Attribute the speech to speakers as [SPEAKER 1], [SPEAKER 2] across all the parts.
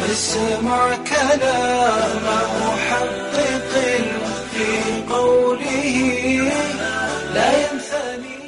[SPEAKER 1] اسمع كلام محقق في قوله لا ينثني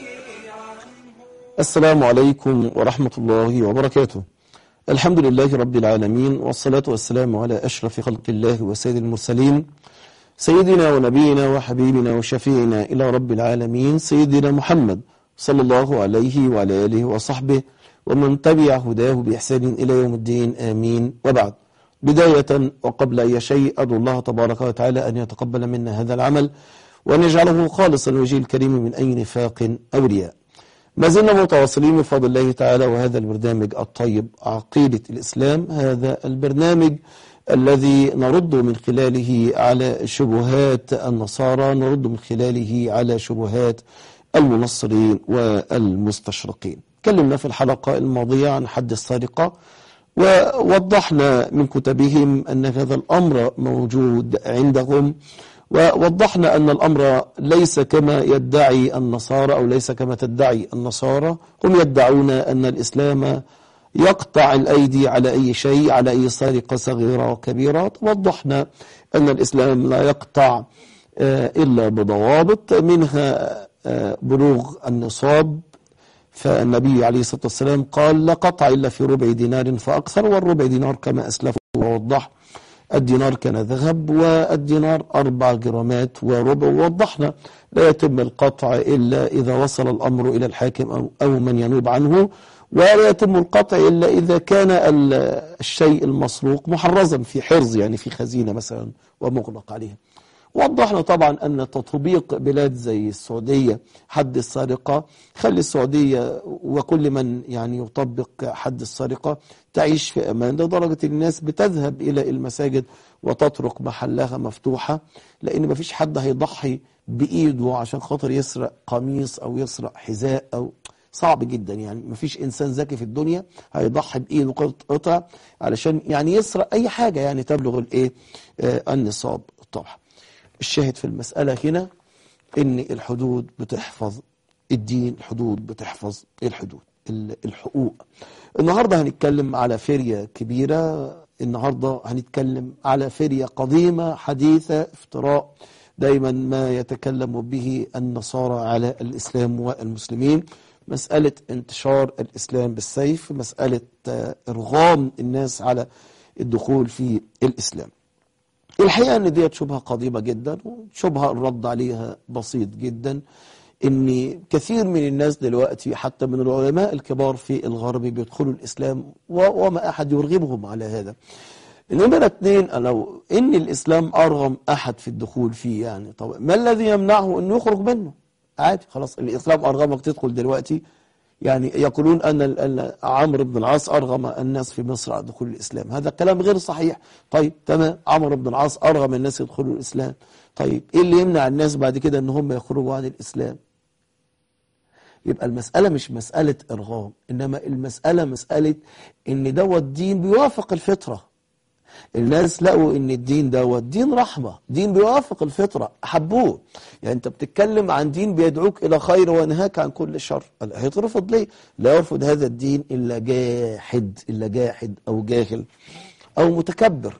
[SPEAKER 2] السلام عليكم ورحمة الله وبركاته الحمد لله رب العالمين والصلاة والسلام على أشرف خلق الله وسيد المرسلين سيدنا ونبينا وحبيبنا وشفيعنا إلى رب العالمين سيدنا محمد صلى الله عليه وعلى آله وصحبه ومن تبع هداه بإحسان إلى يوم الدين آمين وبعد بداية وقبل أي شيء أدعو الله تبارك وتعالى أن يتقبل منا هذا العمل وأن يجعله خالصا لوجه الكريم من أي نفاق أو رياء ما زلنا متواصلين بفضل الله تعالى وهذا البرنامج الطيب عقيدة الإسلام هذا البرنامج الذي نرد من خلاله على شبهات النصارى نرد من خلاله على شبهات المنصرين والمستشرقين تكلمنا في الحلقة الماضية عن حد السرقة ووضحنا من كتبهم أن هذا الأمر موجود عندهم ووضحنا أن الأمر ليس كما يدعي النصارى أو ليس كما تدعي النصارى هم يدعون أن الإسلام يقطع الأيدي على أي شيء على أي سرقة صغيرة وكبيرة وضحنا أن الإسلام لا يقطع إلا بضوابط منها بلوغ النصاب فالنبي عليه الصلاة والسلام قال لا قطع إلا في ربع دينار فأكثر والربع دينار كما أسلف ووضح الدينار كان ذهب والدينار أربع جرامات وربع ووضحنا لا يتم القطع إلا إذا وصل الأمر إلى الحاكم أو, أو من ينوب عنه ولا يتم القطع إلا إذا كان الشيء المسروق محرزا في حرز يعني في خزينة مثلا ومغلق عليها وضحنا طبعا أن تطبيق بلاد زي السعودية حد السرقة خلي السعودية وكل من يعني يطبق حد السرقة تعيش في أمان لدرجة الناس بتذهب إلى المساجد وتترك محلها مفتوحة لأن ما فيش حد هيضحي بإيده عشان خاطر يسرق قميص أو يسرق حذاء أو صعب جدا يعني ما فيش إنسان ذكي في الدنيا هيضحي بإيده قطع علشان يعني يسرق أي حاجة يعني تبلغ الإيه آه النصاب طبعا الشاهد في المسألة هنا ان الحدود بتحفظ الدين الحدود بتحفظ الحدود الحقوق النهاردة هنتكلم على فرية كبيرة النهاردة هنتكلم على فرية قديمة حديثة افتراء دايما ما يتكلم به النصارى على الإسلام والمسلمين مسألة انتشار الإسلام بالسيف مسألة إرغام الناس على الدخول في الإسلام الحقيقة ان ديت شبهة قديمة جدا وشبهة الرد عليها بسيط جدا ان كثير من الناس دلوقتي حتى من العلماء الكبار في الغرب بيدخلوا الاسلام وما احد يرغبهم على هذا نمرة اثنين لو ان الاسلام ارغم احد في الدخول فيه يعني طب ما الذي يمنعه انه يخرج منه عادي خلاص الاسلام ارغمك تدخل دلوقتي يعني يقولون أن عمرو بن العاص أرغم الناس في مصر على دخول الإسلام هذا كلام غير صحيح طيب تمام عمرو بن العاص أرغم الناس يدخلوا الإسلام طيب إيه اللي يمنع الناس بعد كده أن هم يخرجوا عن الإسلام يبقى المسألة مش مسألة إرغام إنما المسألة مسألة إن دوت دين بيوافق الفطرة الناس لقوا ان الدين دوت دين رحمة دين بيوافق الفطرة حبوه يعني انت بتتكلم عن دين بيدعوك الى خير وينهاك عن كل شر هيترفض ليه لا يرفض هذا الدين الا جاحد الا جاحد او جاهل او متكبر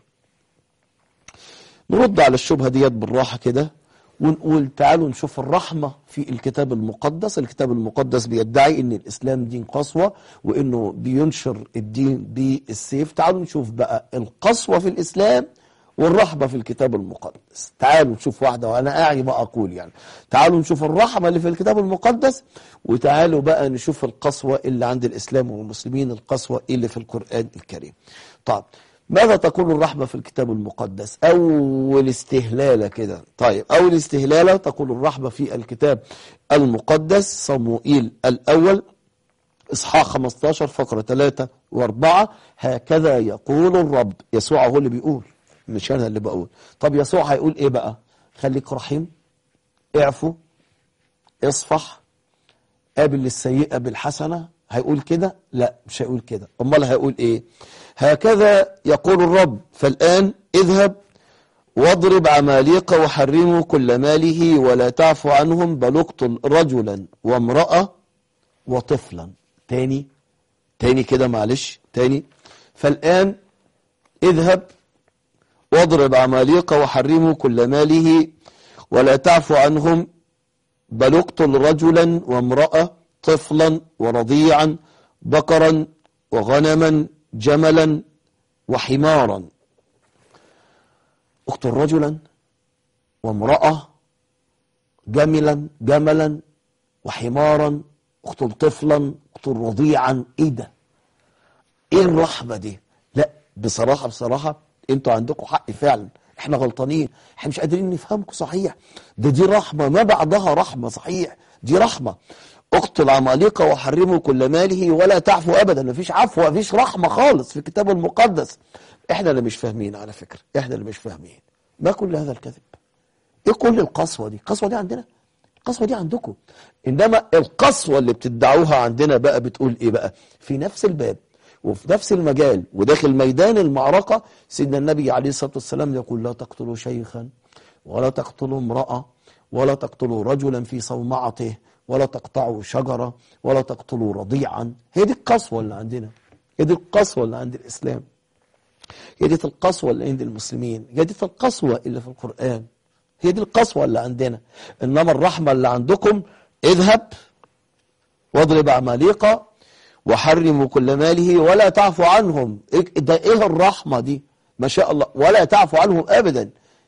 [SPEAKER 2] نرد على الشبهة ديت بالراحة كده ونقول تعالوا نشوف الرحمة في الكتاب المقدس الكتاب المقدس بيدعي ان الاسلام دين قسوة وانه بينشر الدين بالسيف تعالوا نشوف بقى القسوة في الاسلام والرحمة في الكتاب المقدس تعالوا نشوف واحدة وانا اعي ما اقول يعني تعالوا نشوف الرحمة اللي في الكتاب المقدس وتعالوا بقى نشوف القسوة اللي عند الاسلام والمسلمين القسوة اللي في القرآن الكريم طيب ماذا تقول الرحمة في الكتاب المقدس أول استهلالة كده طيب أول استهلالة تقول الرحمة في الكتاب المقدس صموئيل الأول إصحاح 15 فقرة 3 و4 هكذا يقول الرب يسوع هو اللي بيقول مش أنا اللي بقول طب يسوع هيقول إيه بقى خليك رحيم اعفو اصفح قابل السيئة بالحسنة هيقول كده لا مش هيقول كده امال هيقول ايه هكذا يقول الرب فالآن اذهب واضرب عماليق وحرموا كل ماله ولا تعفو عنهم بل اقتل رجلا وامرأة وطفلا تاني تاني كده معلش تاني فالآن اذهب واضرب عماليق وحرموا كل ماله ولا تعفو عنهم بل اقتل رجلا وامرأة طفلا ورضيعا بقرا وغنما جملا وحمارا اقتل رجلا وامرأة جملا جملا وحمارا اقتل طفلا اقتل رضيعا ايه ده ايه الرحمة دي لا بصراحة بصراحة انتوا عندكم حق فعلا احنا غلطانين احنا مش قادرين نفهمكم صحيح ده دي رحمة ما بعدها رحمة صحيح دي رحمة اقتل عمالقة وحرموا كل ماله ولا تعفو ابدا مفيش عفو مفيش رحمة خالص في الكتاب المقدس احنا اللي مش فاهمين على فكرة احنا اللي مش فاهمين ما كل هذا الكذب ايه كل القسوة دي القسوة دي عندنا القسوة دي عندكم انما القسوة اللي بتدعوها عندنا بقى بتقول ايه بقى في نفس الباب وفي نفس المجال وداخل ميدان المعركة سيدنا النبي عليه الصلاة والسلام يقول لا تقتلوا شيخا ولا تقتلوا امرأة ولا تقتلوا رجلا في صومعته ولا تقطعوا شجرة ولا تقتلوا رضيعا هي دي القسوة اللي عندنا هي دي القسوة اللي عند الإسلام هي دي القسوة اللي عند المسلمين هي دي القسوة اللي في القرآن هي دي القسوة اللي عندنا إنما الرحمة اللي عندكم اذهب واضرب عماليق وحرموا كل ماله ولا تعفو عنهم إيه- ده ايه الرحمة دي ما شاء الله ولا تعفو عنهم ابدا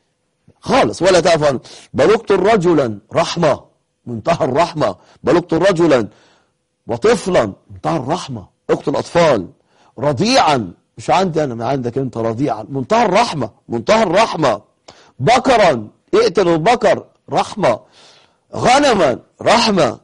[SPEAKER 2] خالص ولا تعفو عنهم بل اقتل رجلا رحمة منتهى الرحمة بل اقتل رجلا وطفلا منتهى الرحمة اقتل اطفال رضيعا مش عندي انا ما عندك انت رضيعا منتهى الرحمة منتهى الرحمة بكرا اقتل البكر رحمة غنما رحمة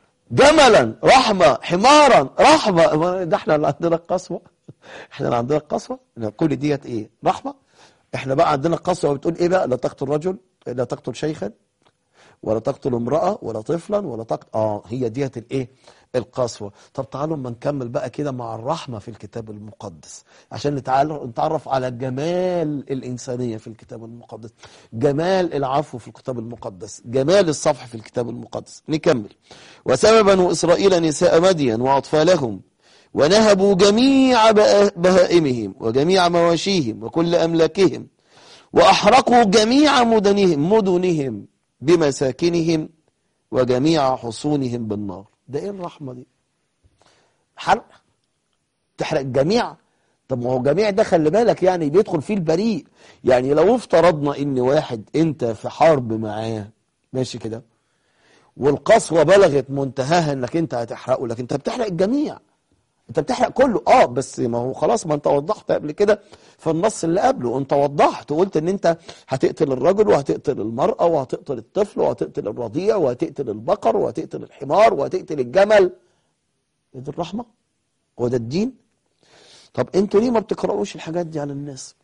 [SPEAKER 2] جملا رحمة حمارا رحمة ده احنا اللي عندنا القسوة احنا اللي عندنا القسوة إن كل ديت ايه رحمة احنا بقى عندنا القسوة بتقول ايه بقى لا تقتل رجل لا تقتل شيخا ولا تقتل امرأة ولا طفلا ولا تقتل اه هي ديت الايه القسوة طب تعالوا اما نكمل بقى كده مع الرحمة في الكتاب المقدس عشان نتعال- نتعرف على جمال الإنسانية في الكتاب المقدس جمال العفو في الكتاب المقدس جمال الصفح في الكتاب المقدس نكمل وسبب بنو إسرائيل نساء مدين وأطفالهم ونهبوا جميع بها- بهائمهم وجميع مواشيهم وكل أملاكهم وأحرقوا جميع مدنهم مدنهم بمساكنهم وجميع حصونهم بالنار ده ايه الرحمة دي حرق تحرق جميع طب ما هو جميع ده خلي بالك يعني بيدخل فيه البريء يعني لو افترضنا ان واحد انت في حرب معاه ماشي كده والقسوة بلغت منتهاها انك انت هتحرقه لكن انت بتحرق الجميع انت بتحرق كله اه بس ما هو خلاص ما انت وضحت قبل كده في النص اللي قبله انت وضحت وقلت ان انت هتقتل الرجل وهتقتل المرأة وهتقتل الطفل وهتقتل الرضيع وهتقتل البقر وهتقتل الحمار وهتقتل الجمل ايه دي الرحمة هو ده الدين طب انتوا ليه ما بتقرأوش الحاجات دي على الناس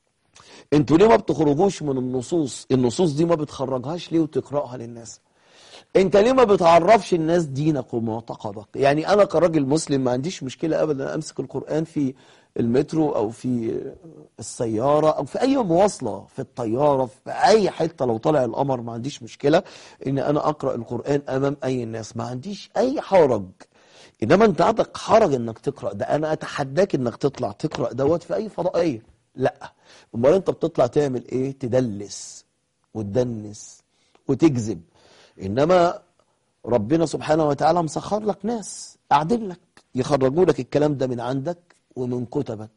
[SPEAKER 2] انتوا ليه ما بتخرجوش من النصوص النصوص دي ما بتخرجهاش ليه وتقرأها للناس انت ليه ما بتعرفش الناس دينك ومعتقدك يعني انا كراجل مسلم ما عنديش مشكلة ابدا امسك القرآن في المترو او في السيارة او في اي مواصلة في الطيارة في اي حتة لو طلع القمر ما عنديش مشكلة ان انا اقرأ القرآن امام اي الناس ما عنديش اي حرج انما انت عندك حرج انك تقرأ ده انا اتحداك انك تطلع تقرأ دوت في اي فضائية لا امال انت بتطلع تعمل ايه تدلس وتدنس وتكذب انما ربنا سبحانه وتعالى مسخر لك ناس قاعدين لك يخرجوا لك الكلام ده من عندك ومن كتبك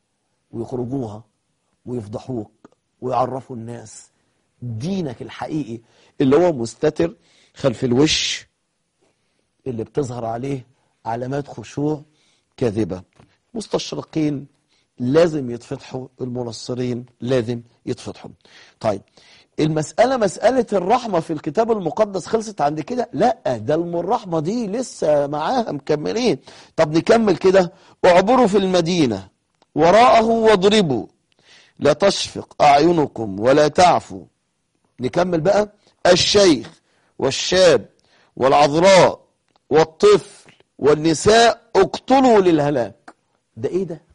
[SPEAKER 2] ويخرجوها ويفضحوك ويعرفوا الناس دينك الحقيقي اللي هو مستتر خلف الوش اللي بتظهر عليه علامات خشوع كاذبة مستشرقين لازم يتفتحوا المنصرين لازم يتفتحوا طيب المسألة مسألة الرحمة في الكتاب المقدس خلصت عند كده لا ده الرحمة دي لسه معاها مكملين طب نكمل كده اعبروا في المدينة وراءه واضربوا لا تشفق أعينكم ولا تعفوا نكمل بقى الشيخ والشاب والعذراء والطفل والنساء اقتلوا للهلاك ده ايه ده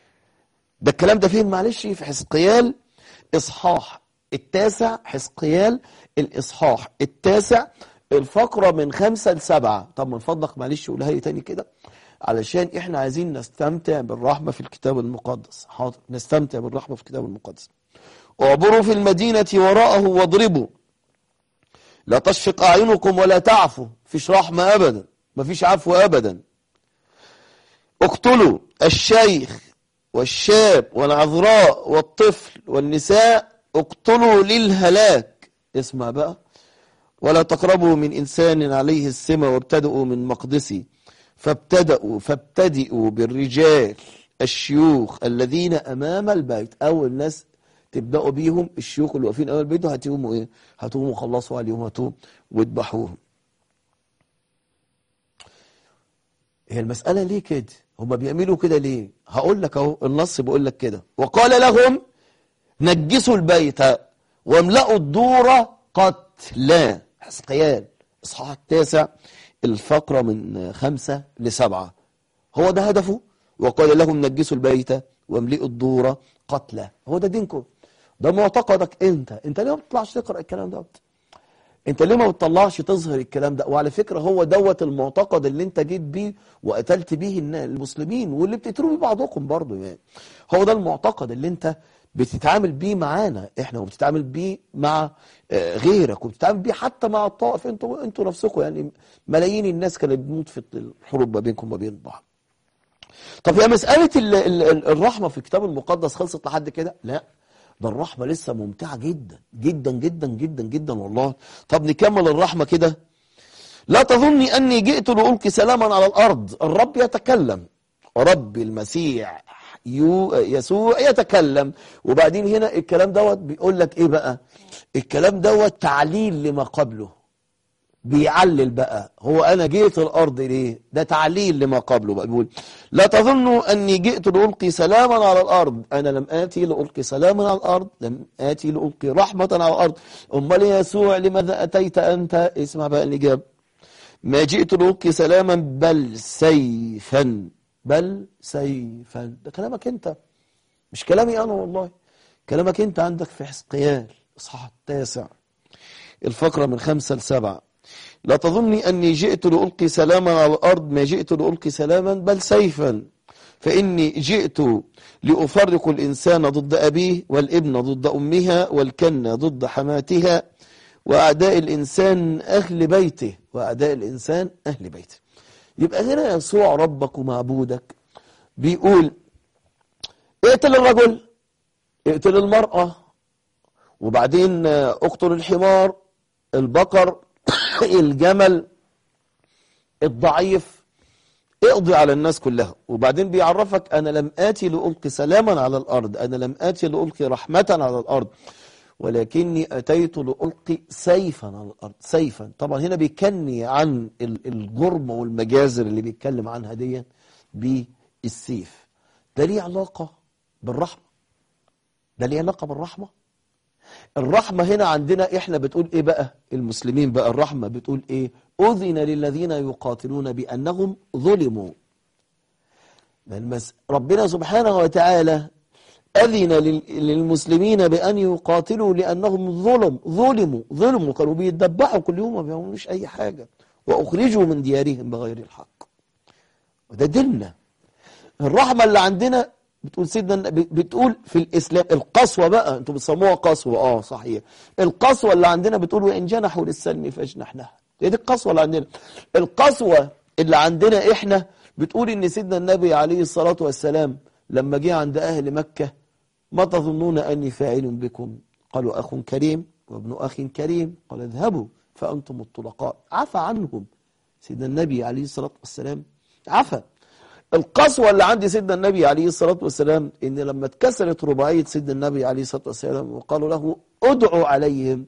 [SPEAKER 2] ده الكلام ده فين معلش في حزقيال اصحاح التاسع حزقيال الاصحاح التاسع الفقرة من خمسة لسبعة طب من فضلك معلش قولها لي تاني كده علشان احنا عايزين نستمتع بالرحمة في الكتاب المقدس حاضر نستمتع بالرحمة في الكتاب المقدس اعبروا في المدينة وراءه واضربوا لا تشفق أعينكم ولا تعفوا فيش رحمة أبدا مفيش عفو أبدا اقتلوا الشيخ والشاب والعذراء والطفل والنساء اقتلوا للهلاك اسمع بقى ولا تقربوا من إنسان عليه السمة وابتدئوا من مقدسي فابتدأوا فابتدئوا بالرجال الشيوخ الذين أمام البيت أول ناس تبدأوا بيهم الشيوخ اللي واقفين أمام البيت هتقوموا إيه هتقوموا خلصوا عليهم هتقوموا واذبحوهم هي المسألة ليه كده هما بيعملوا كده ليه هقول لك اهو النص بيقول لك كده وقال لهم نجسوا البيت واملأوا الدور قتلا حسقيان اصحاح التاسع الفقرة من خمسة لسبعة هو ده هدفه وقال لهم نجسوا البيت واملئوا الدور قتلا هو ده دينكم ده معتقدك انت انت ليه ما بتطلعش تقرأ الكلام ده انت ليه ما بتطلعش تظهر الكلام ده وعلى فكرة هو دوت المعتقد اللي انت جيت بيه وقتلت بيه النا- المسلمين واللي بتقتلوا بيه بعضكم برضه يعني هو ده المعتقد اللي انت بتتعامل بيه معانا احنا وبتتعامل بيه مع آه، غيرك وبتتعامل بيه حتى مع الطائف انتوا انتوا نفسكم يعني ملايين الناس كانت بتموت في الحروب ما بينكم وما بين بعض طب هي مسألة ال- ال- ال- الرحمة في الكتاب المقدس خلصت لحد كده؟ لا ده الرحمة لسه ممتعة جدا جدا جدا جدا جدا والله طب نكمل الرحمة كده لا تظني أني جئت لألقي سلاما على الأرض الرب يتكلم رب المسيح يو يسوع يتكلم وبعدين هنا الكلام دوت بيقول لك ايه بقى الكلام دوت تعليل لما قبله بيعلل بقى هو انا جيت الارض ليه ده تعليل لما قبله بقى بيقول لا تظنوا اني جئت لالقي سلاما على الارض انا لم اتي لالقي سلاما على الارض لم اتي لالقي رحمه على الارض امال يا يسوع لماذا اتيت انت اسمع بقى الاجابه ما جئت لالقي سلاما بل سيفا بل سيفا ده كلامك انت مش كلامي انا والله كلامك انت عندك في حزقيال اصحاح التاسع الفقرة من خمسة لسبعة لا تظني أني جئت لألقي سلاما على الأرض ما جئت لألقي سلاما بل سيفا فإني جئت لأفرق الإنسان ضد أبيه والابن ضد أمها والكنة ضد حماتها وأعداء الإنسان أهل بيته وأعداء الإنسان أهل بيته يبقى هنا يسوع ربك ومعبودك بيقول اقتل الرجل اقتل المرأة وبعدين آه، اقتل الحمار البقر الجمل الضعيف اقضي على الناس كلها وبعدين بيعرفك انا لم اتي لالقي سلاما على الارض انا لم اتي لالقي رحمه على الارض ولكني اتيت لالقي سيفا على الارض سيفا طبعا هنا بيكني عن ال- الجرم والمجازر اللي بيتكلم عنها دي بالسيف ده ليه علاقه بالرحمه ده ليه علاقه بالرحمه الرحمة هنا عندنا احنا بتقول ايه بقى المسلمين بقى الرحمة بتقول ايه اذن للذين يقاتلون بانهم ظلموا المس... ربنا سبحانه وتعالى اذن لل... للمسلمين بان يقاتلوا لانهم ظلم ظلموا ظلموا كانوا بيتدبحوا كل يوم ما بيعملوش اي حاجة واخرجوا من ديارهم بغير الحق وده ديننا الرحمة اللي عندنا بتقول سيدنا بتقول في الإسلام القسوة بقى انتوا بتسموها قسوة اه صحيح القسوة اللي عندنا بتقول وإن جنحوا للسلم فاجنح لها هي دي القسوة اللي عندنا القسوة اللي عندنا احنا بتقول ان سيدنا النبي عليه الصلاة والسلام لما جه عند أهل مكة ما تظنون أني فاعل بكم قالوا أخ كريم وابن أخ كريم قال اذهبوا فأنتم الطلقاء عفى عنهم سيدنا النبي عليه الصلاة والسلام عفى القسوة اللي عند سيدنا النبي عليه الصلاة والسلام إن لما اتكسرت رباعية سيدنا النبي عليه الصلاة والسلام وقالوا له ادعوا عليهم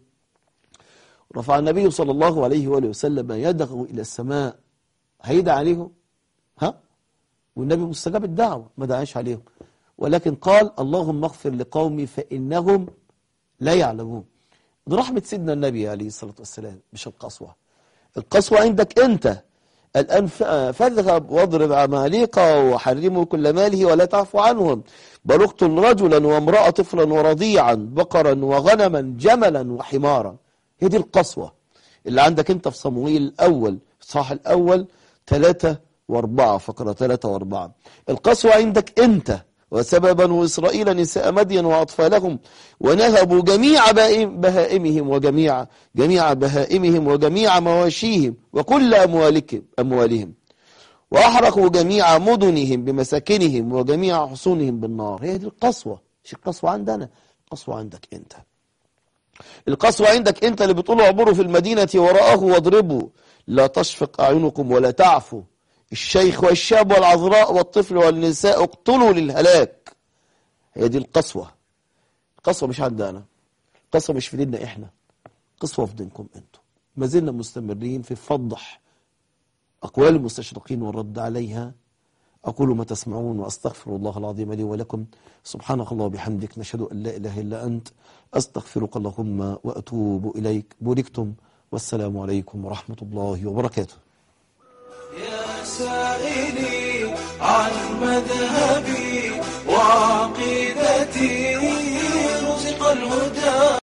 [SPEAKER 2] رفع النبي صلى الله عليه وآله وسلم يده إلى السماء هيدعى عليهم ها والنبي مستجاب الدعوة ما دعاش عليهم ولكن قال اللهم اغفر لقومي فإنهم لا يعلمون دي رحمة سيدنا النبي عليه الصلاة والسلام مش القسوة القسوة عندك أنت الآن ف- فاذهب واضرب عماليق وحرموا كل ماله ولا تعفو عنهم بل اقتل رجلا وامرأة طفلا ورضيعا بقرا وغنما جملا وحمارا هي دي القسوة اللي عندك انت في صموئيل الأول الصح الأول 3 واربعة فقرة ثلاثة واربعة القسوة عندك انت وسبب بنو إسرائيل نساء مدين وأطفالهم ونهبوا جميع بهائمهم وجميع جميع بهائمهم وجميع مواشيهم وكل أموالك أموالهم وأحرقوا جميع مدنهم بمساكنهم وجميع حصونهم بالنار هي دي القسوة مش القسوة عندنا القسوة عندك أنت القسوة عندك أنت اللي بتقولوا اعبروا في المدينة وراءه واضربوا لا تشفق أعينكم ولا تعفوا الشيخ والشاب والعذراء والطفل والنساء اقتلوا للهلاك هي دي القسوة القسوة مش عندنا القسوة مش في ديننا احنا قسوة في دينكم انتم ما زلنا مستمرين في فضح أقوال المستشرقين والرد عليها أقول ما تسمعون وأستغفر الله العظيم لي ولكم سبحانك الله وبحمدك نشهد أن لا إله إلا أنت أستغفرك اللهم وأتوب إليك بوركتم والسلام عليكم ورحمة الله وبركاته
[SPEAKER 1] يا سائلي عن مذهبي وعقيدتي رزق الهدى